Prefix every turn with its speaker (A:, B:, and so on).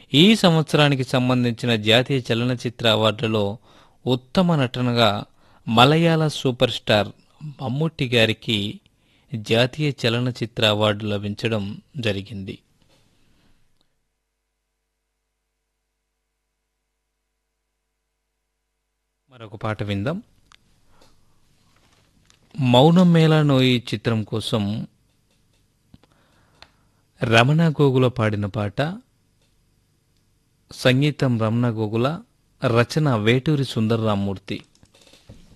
A: ఈ సంవత్సరానికి సంబంధించిన జాతీయ చలనచిత్ర అవార్డులో ఉత్తమ నటనగా మలయాళ సూపర్ స్టార్ మమ్ముట్టి గారికి జాతీయ చలనచిత్ర అవార్డు లభించడం జరిగింది మరొక పాట విందాం మౌనం మేళా నోయి చిత్రం కోసం రమణ గోగుల పాడిన పాట సంగీతం రమణ గోగుల రచన వేటూరి సుందరరామూర్తి